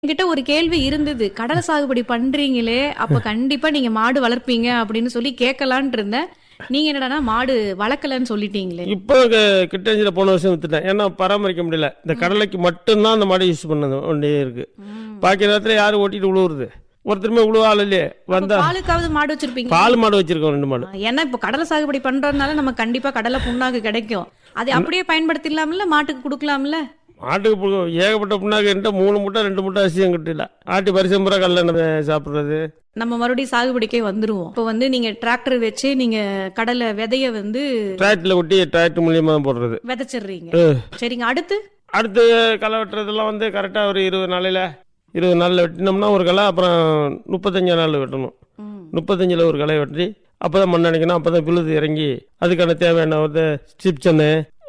என்கிட்ட ஒரு கேள்வி இருந்தது கடலை சாகுபடி பண்றீங்களே அப்ப கண்டிப்பா நீங்க மாடு வளர்ப்பீங்க அப்படின்னு சொல்லி கேட்கலான் இருந்தேன் நீங்க என்னடான்னா மாடு வளர்க்கலன்னு சொல்லிட்டீங்களே இப்போ கிட்டஞ்சில் போன வருஷம் வித்துட்டேன் ஏன்னா பராமரிக்க முடியல இந்த கடலைக்கு மட்டும்தான் அந்த மாடை யூஸ் பண்ணது ஒன்றே இருக்கு பாக்கி நேரத்தில் யாரும் ஓட்டிட்டு உழுவுறது ஒருத்தருமே உழுவ ஆள் இல்லையே வந்தா பாலுக்காவது மாடு வச்சிருப்பீங்க பால் மாடு வச்சிருக்கோம் ரெண்டு மாடு ஏன்னா இப்ப கடலை சாகுபடி பண்றதுனால நம்ம கண்டிப்பா கடலை புண்ணாக்கு கிடைக்கும் அதை அப்படியே பயன்படுத்திடலாம்ல மாட்டுக்கு கொடுக்கலாம்ல மாட்டுக்கு புழு- ஏகப்பட்ட புண்ணாக்கு என்கிட்ட மூணு முட்டை ரெண்டு முட்டை அரிசியும் கிட்டல ஆட்டி பரிசம்புற கல்ல சாப்பிட்றது நம்ம மறுபடியும் சாகுபடிக்கே வந்துருவோம் இப்போ வந்து நீங்க டிராக்டர் வச்சு நீங்க கடலை விதைய வந்து டிராக்டரில் ஒட்டி டிராக்டர் மூலியமாக தான் போடுறது விதைச்சிடுறீங்க அஹ். சரிங்க அடுத்து அடுத்து களை வெட்டுறதெல்லாம் வந்து கரெக்டாக ஒரு இருபது நாளையில் இருபது நாளில் வெட்டினோம்னா ஒரு களை அப்புறம் முப்பத்தஞ்சு நாள் வெட்டணும் ம். முப்பத்தஞ்சில் ஒரு களை வெட்டி அப்போ தான் மண் அடிக்கணும் அப்போ தான் பிழுது இறங்கி அதுக்கான தேவையான வந்து சிப்சனு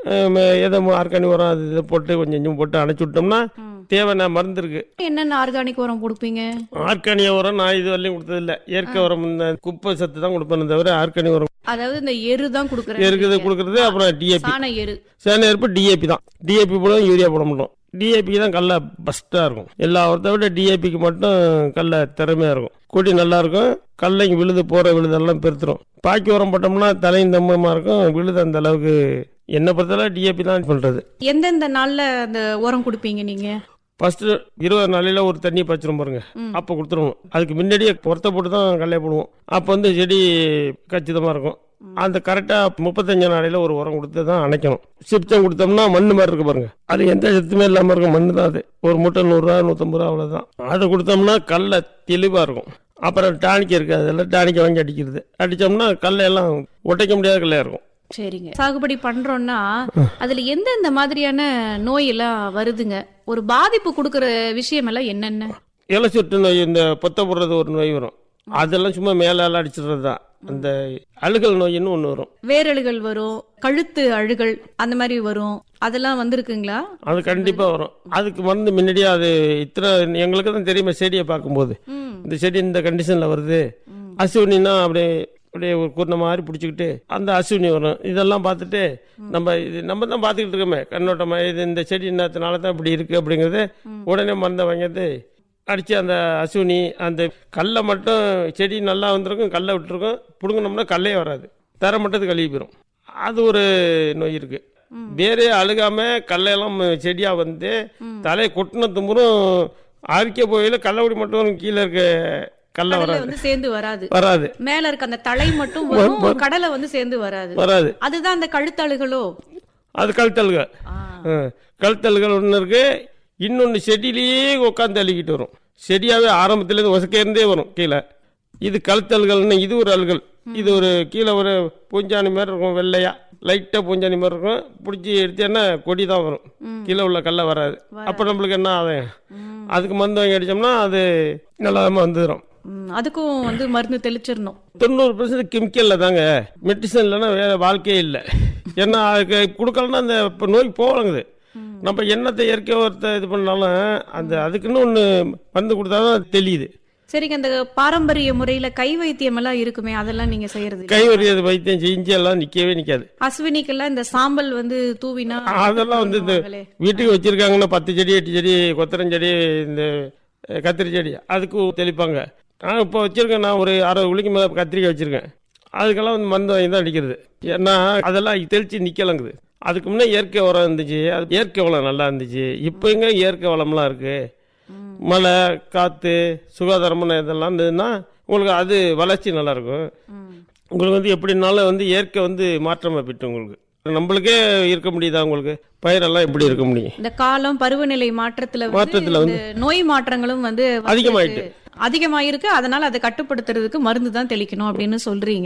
எதை ஆர்கானி உரம் அது இதை போட்டு கொஞ்சம் கொஞ்சம் போட்டு அணைச்சி விட்டோம்னா ம். தேவையான மருந்து இருக்கு என்னென்ன ஆர்கானிக் உரம் கொடுப்பீங்க ஆர்கானிய உரம் நான் இது வரலையும் கொடுத்ததில்ல இயற்கை உரம் இந்த குப்பை சத்து தான் கொடுப்பேன் தவிர ஆர்கானி உரம் அதாவது இந்த எரு தான் கொடுக்குறேன் இருக்குது கொடுக்கறது அப்புறம் டிஏபி சாண எரு சேனை இருப்பு டிஏபி தான் டிஏபி போடுவோம் யூரியா போட மாட்டோம் டிஏபி தான் கல்ல பெஸ்ட்டாக இருக்கும் எல்லா உரத்தை விட டிஏபிக்கு மட்டும் கல்ல திறமையாக இருக்கும் கொடி நல்லா இருக்கும் கல்லைங்க விழுது போகிற விழுதெல்லாம் பெருத்துரும் பாக்கி உரம் போட்டோம்னா தலையும் தம்பமாக இருக்கும் விழுது அந்த அளவுக்கு என்னை பொறுத்தவரை டிஏபி தான் பண்ணுறது எந்தெந்த நாள்ல அந்த உரம் கொடுப்பீங்க நீங்க ஃபஸ்ட்டு இருபது நாளையில் ஒரு தண்ணி பச்சிரும் பாருங்க ம். அப்போ கொடுத்துருவோம் அதுக்கு முன்னாடியே உரத்தை போட்டு தான் கல்லையை போடுவோம் அப்போ வந்து செடி கச்சிதமாக இருக்கும் அந்த கரெக்டாக முப்பத்தஞ்சு நாளையில் ஒரு உரம் கொடுத்து தான் அணைக்கணும் சிப்சம் கொடுத்தோம்னா மண் மாதிரி இருக்கு பாருங்க அது எந்த சத்துமே இல்லாமல் இருக்கும் மண் தான் அது ஒரு மூட்டை நூறுரூவா நூற்றம்பது ரூபா அவ்வளோதான் அதை கொடுத்தோம்னா கல்லை தெளிவாக இருக்கும் அப்புறம் டானிக் இருக்கு அதெல்லாம் டானிக்கை வாங்கி அடிக்கிறது அடித்தோம்னா கல்லை எல்லாம் உடைக்க முடியாத கல்லையாக இருக்கும் சரிங்க சாகுபடி பண்றோம்னா அதுல எந்தெந்த மாதிரியான நோய் எல்லாம் வருதுங்க ஒரு பாதிப்பு கொடுக்கற விஷயம் எல்லாம் என்னென்ன இலை சுட்டு நோய் இந்த பொத்த போடுறது ஒரு நோய் வரும் அதெல்லாம் சும்மா மேலால அடிச்சிடுறது தான் அந்த அழுகல் நோயின்னு ஒன்று வரும் வேரழுகள் வரும் கழுத்து அழுகல் அந்த மாதிரி வரும் அதெல்லாம் வந்திருக்குங்களா அது கண்டிப்பாக வரும் அதுக்கு மருந்து முன்னாடியே அது இத்தனை எங்களுக்கு தான் தெரியுமே செடியை பார்க்கும்போது ம் இந்த செடி இந்த கண்டிஷனில் வருது அசுவினா அப்படியே அப்படியே ஒரு குருணை மாதிரி பிடிச்சிக்கிட்டு அந்த அசுவினி வரும் இதெல்லாம் பார்த்துட்டு நம்ம இது நம்ம தான் பார்த்துக்கிட்டு இருக்கோமே கண்ணோட்டமாக இது இந்த செடி என்னத்தினால தான் இப்படி இருக்குது அப்படிங்கிறது உடனே மருந்தை வாங்கிட்டு அடித்து அந்த அசுவினி அந்த கல்லை மட்டும் செடி நல்லா வந்திருக்கும் கல்லை விட்டுருக்கும் பிடுங்கினோம்னா கல்லே வராது தர மட்டும் கழுவி போயிடும் அது ஒரு நோய் இருக்குது வேறே அழுகாம கல்லையெல்லாம் செடியாக வந்து தலையை கொட்டின தும்புறம் அரிக்க போயில கள்ளக்குடி மட்டும் கீழே இருக்க கல்லை கடலை வராது வந்து சேர்ந்து வராது வராது மேல இருக்க அந்த தலை மட்டும் வரும் கடலை வந்து சேர்ந்து வராது வராது அதுதான் அந்த கழுத்தழுகளோ அது கழுத்தழுக ஆ. கழுத்தழுகள் ஒன்று இருக்கு இன்னொன்று செடியிலேயே உட்காந்து அழுகிட்டு வரும் செடியாகவே ஆரம்பத்துலேருந்து உசக்கேருந்தே வரும் கீழே இது கழுத்தல்கள்னு இது ஒரு அல்கள் இது ஒரு கீழே ஒரு பூஞ்சானி மாதிரி இருக்கும் வெள்ளையா லைட்டாக பூஞ்சானி மாதிரி இருக்கும் பிடிச்சி எடுத்தேன்னா கொடி தான் வரும் கீழே உள்ள கல்லை வராது அப்போ நம்மளுக்கு என்ன ஆகும் ம். அதுக்கு மருந்து வாங்கி அடித்தோம்னா அது நல்லாமல் வந்துடும் ம், அதுக்கும் வந்து மருந்து தெளிச்சிடணும் தொண்ணூறு பர்சன்ட் கெமிக்கலில் தாங்க மெடிசன் இல்லைன்னா வேற வாழ்க்கையே இல்லை ஏன்னா அதுக்கு கொடுக்கலன்னா அந்த இப்போ நோய் போகலங்குது நம்ம என்னத்தை இயற்கை ஒருத்த இது பண்ணாலும் அந்த அதுக்குன்னு ஒன்று மருந்து கொடுத்தா தான் தெரியுது சரிங்க அந்த பாரம்பரிய முறையில கை வைத்தியம் எல்லாம் இருக்குமே அதெல்லாம் நீங்க செய்யறது இல்ல? கை வரியது வைத்தியம் செஞ்சு எல்லாம் நிற்கவே நிற்காது அஸ்வினிக்கெல்லாம் இந்த சாம்பல் வந்து தூவினா அதெல்லாம் வந்து இந்த பண்ணுவாங்களே. வீட்டுக்கு வச்சிருக்காங்கன்னா பத்து செடி எட்டு செடி கொத்தரஞ்செடி இந்த அஹ், கத்திரி செடி அதுக்கு தெளிப்பாங்க நான் இப்போ வச்சிருக்கேன் நான் ஒரு அறுபது குழிக்கு மேலே கத்திரிக்காய் வச்சிருக்கேன் அதுக்கெல்லாம் வந்து மருந்து வாங்கி தான் அடிக்கிறது ஏன்னா அதெல்லாம் தெளிச்சு நிற்கலங்குது அதுக்கு முன்னே இயற்கை உரம் இருந்துச்சு அது இயற்கை வளம் நல்லா இருந்துச்சு இப்போ எங்க இயற்கை வளம்லாம் இருக்கு மழை காற்று சுகாதாரமான இதெல்லாம் இருந்ததுன்னா உங்களுக்கு அது வளர்ச்சி நல்லா இருக்கும் ம். உங்களுக்கு வந்து எப்படினாலும் வந்து இயற்கை வந்து மாற்றமாக போயிட்டு உங்களுக்கு நம்மளுக்கே இருக்க முடியுதா உங்களுக்கு பயிரெல்லாம் எப்படி இருக்க முடியும் இந்த காலம் பருவநிலை மாற்றத்துல வந்து மாற்றத்துல இந்த நோய் மாற்றங்களும் வந்து அதிகமாயிட்டு. அதிகமாயிருக்கு அதனால அதை கட்டுப்படுத்துறதுக்கு மருந்து தான் தெளிக்கணும் அப்படின்னு சொல்றீங்க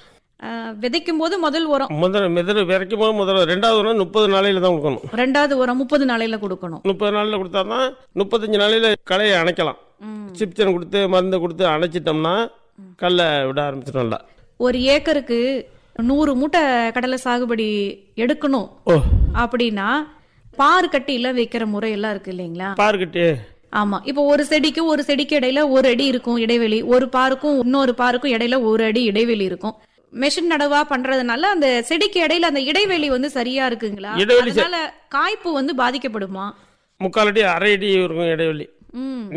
அஹ், விதைக்கும் போது முதல் உரம் முதல்ல மிதறு விதைக்கும் போது முதல்ல ரெண்டாவது உரம் முப்பது நாளையில தான் கொடுக்கணும் ரெண்டாவது உரம் முப்பது நாளையில கொடுக்கணும் முப்பது நாளில் கொடுத்தா தான் முப்பத்தஞ்சு நாளையில களையை அணைக்கலாம் ம். சிப்சன் கொடுத்து மருந்து கொடுத்து அணைச்சிட்டோம்னா கல்லை விட ஆரம்பிச்சிடும் நல்லா ஒரு ஏக்கருக்கு நூறு மூட்டை கடலை சாகுபடி எடுக்கணும் ஓ அப்படின்னா பாரு கட்டி எல்லாம் வைக்கிற முறை எல்லாம் இருக்கு இல்லைங்களா பார்க்கிட்டு ஆமா இப்போ ஒரு செடிக்கு ஒரு செடிக்கு இடையில ஒரு அடி இருக்கும் இடைவெளி ஒரு பாருக்கும் இன்னொரு பாருக்கும் இடையில ஒரு அடி இடைவெளி இருக்கும் மெஷின் நடவா பண்றதுனால அந்த செடிக்கு இடையில அந்த இடைவெளி வந்து சரியா இருக்குங்களா இடைவெளி ச- அதனால காய்ப்பு வந்து பாதிக்கப்படுமா முக்கால் அடி அரை அடி இருக்கும் இடைவெளி ம்